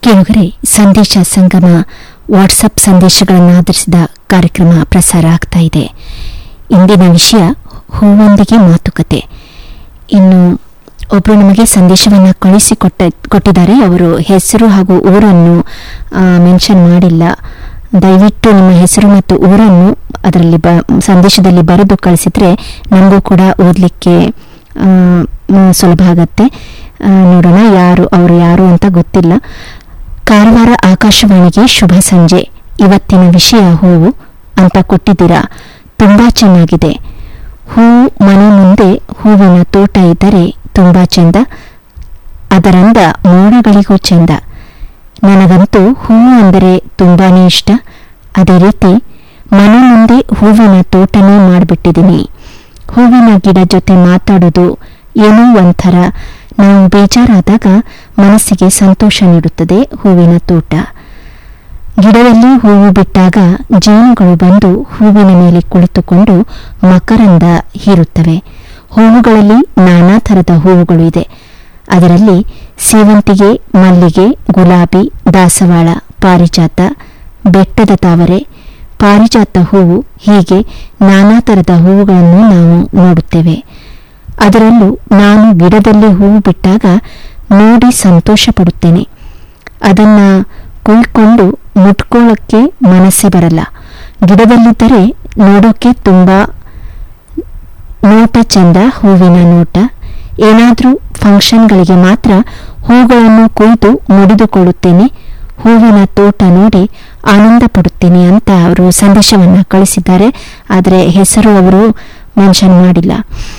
ಕೇಳುಗರೆ ಸಂದೇಶ ಸಂಗಮ ವಾಟ್ಸಪ್ ಸಂದೇಶಗಳನ್ನು ಆಧರಿಸಿದ ಕಾರ್ಯಕ್ರಮ ಪ್ರಸಾರ ಆಗ್ತಾ ಇದೆ ಇಂದಿನ ವಿಷಯ ಹೂವೊಂದಿಗೆ ಮಾತುಕತೆ ಇನ್ನು ಒಬ್ಬರು ನಮಗೆ ಸಂದೇಶವನ್ನು ಕಳಿಸಿಕೊಟ್ಟ ಕೊಟ್ಟಿದ್ದಾರೆ ಅವರು ಹೆಸರು ಹಾಗೂ ಊರನ್ನು ಮೆನ್ಷನ್ ಮಾಡಿಲ್ಲ ದಯವಿಟ್ಟು ನಿಮ್ಮ ಹೆಸರು ಮತ್ತು ಊರನ್ನು ಅದರಲ್ಲಿ ಬ ಸಂದೇಶದಲ್ಲಿ ಬರೆದು ಕಳಿಸಿದ್ರೆ ನಮಗೂ ಕೂಡ ಓದಲಿಕ್ಕೆ ಸುಲಭ ಆಗತ್ತೆ ಆ, ನೋಡೋಣ ಯಾರು ಅವರು ಯಾರು ಅಂತ ಗೊತ್ತಿಲ್ಲ ಕಾರವಾರ ಆಕಾಶವಾಣಿಗೆ ಶುಭ ಸಂಜೆ ಇವತ್ತಿನ ವಿಷಯ ಹೂವು ಅಂತ ಕೊಟ್ಟಿದ್ದೀರಾ ತುಂಬಾ ಚೆನ್ನಾಗಿದೆ ಹೂವು ಮನೆ ಮುಂದೆ ಹೂವಿನ ತೋಟ ಇದ್ದರೆ ತುಂಬಾ ಚೆಂದ ಅದರಂದ ಮೋಡಗಳಿಗೂ ಚೆಂದ ನನಗಂತೂ ಹೂವು ಅಂದರೆ ತುಂಬಾನೇ ಇಷ್ಟ ಅದೇ ರೀತಿ ಮನೆ ಮುಂದೆ ಹೂವಿನ ತೋಟನೇ ಮಾಡಿಬಿಟ್ಟಿದ್ದೀನಿ ಹೂವಿನ ಗಿಡ ಜೊತೆ ಮಾತಾಡೋದು ಏನೋ ಒಂಥರ ನಾವು ಬೇಜಾರಾದಾಗ ಮನಸ್ಸಿಗೆ ಸಂತೋಷ ನೀಡುತ್ತದೆ ಹೂವಿನ ತೋಟ ಗಿಡದಲ್ಲಿ ಹೂವು ಬಿಟ್ಟಾಗ ಜೇನುಗಳು ಬಂದು ಹೂವಿನ ಮೇಲೆ ಕುಳಿತುಕೊಂಡು ಮಕರಂದ ಹೀರುತ್ತವೆ ಹೂವುಗಳಲ್ಲಿ ನಾನಾ ಥರದ ಹೂವುಗಳು ಇದೆ ಅದರಲ್ಲಿ ಸೇವಂತಿಗೆ ಮಲ್ಲಿಗೆ ಗುಲಾಬಿ ದಾಸವಾಳ ಪಾರಿಜಾತ ಬೆಟ್ಟದ ತಾವರೆ ಪಾರಿಜಾತ ಹೂವು ಹೀಗೆ ನಾನಾ ಥರದ ಹೂವುಗಳನ್ನು ನಾವು ನೋಡುತ್ತೇವೆ ಅದರಲ್ಲೂ ನಾನು ಗಿಡದಲ್ಲಿ ಹೂವು ಬಿಟ್ಟಾಗ ನೋಡಿ ಸಂತೋಷ ಪಡುತ್ತೇನೆ ಅದನ್ನ ಕುಯ್ಕೊಂಡು ಮುಟ್ಕೊಳ್ಳೋಕ್ಕೆ ಮನಸ್ಸೇ ಬರಲ್ಲ ಗಿಡದಲ್ಲಿದ್ದರೆ ನೋಡೋಕೆ ತುಂಬಾ ನೋಟ ಚಂದ ಹೂವಿನ ನೋಟ ಏನಾದರೂ ಫಂಕ್ಷನ್ಗಳಿಗೆ ಮಾತ್ರ ಹೂಗಳನ್ನು ಕೊಯ್ದು ಮುಡಿದುಕೊಳ್ಳುತ್ತೇನೆ ಹೂವಿನ ತೋಟ ನೋಡಿ ಆನಂದ ಪಡುತ್ತೇನೆ ಅಂತ ಅವರು ಸಂದೇಶವನ್ನು ಕಳಿಸಿದ್ದಾರೆ ಆದರೆ ಹೆಸರು ಅವರು ಮೆನ್ಷನ್ ಮಾಡಿಲ್ಲ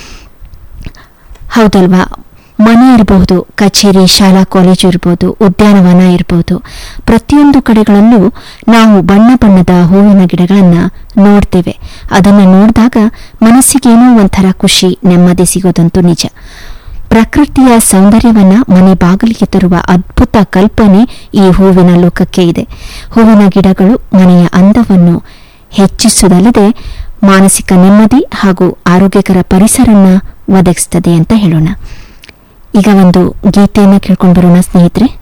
ಹೌದಲ್ವಾ ಮನೆ ಇರಬಹುದು ಕಚೇರಿ ಶಾಲಾ ಕಾಲೇಜು ಇರಬಹುದು ಉದ್ಯಾನವನ ಇರಬಹುದು ಪ್ರತಿಯೊಂದು ಕಡೆಗಳಲ್ಲೂ ನಾವು ಬಣ್ಣ ಬಣ್ಣದ ಹೂವಿನ ಗಿಡಗಳನ್ನು ನೋಡ್ತೇವೆ ಅದನ್ನು ನೋಡಿದಾಗ ಮನಸ್ಸಿಗೇನೋ ಒಂಥರ ಖುಷಿ ನೆಮ್ಮದಿ ಸಿಗೋದಂತೂ ನಿಜ ಪ್ರಕೃತಿಯ ಸೌಂದರ್ಯವನ್ನ ಮನೆ ಬಾಗಿಲಿಗೆ ತರುವ ಅದ್ಭುತ ಕಲ್ಪನೆ ಈ ಹೂವಿನ ಲೋಕಕ್ಕೆ ಇದೆ ಹೂವಿನ ಗಿಡಗಳು ಮನೆಯ ಅಂದವನ್ನು ಹೆಚ್ಚಿಸುವುದಲ್ಲದೆ ಮಾನಸಿಕ ನೆಮ್ಮದಿ ಹಾಗೂ ಆರೋಗ್ಯಕರ ಪರಿಸರನ್ನ ಒದಗಿಸುತ್ತದೆ ಅಂತ ಹೇಳೋಣ ಈಗ ಒಂದು ಗೀತೆಯನ್ನು ಕೇಳ್ಕೊಂಡು ಬರೋಣ ಸ್ನೇಹಿತರೆ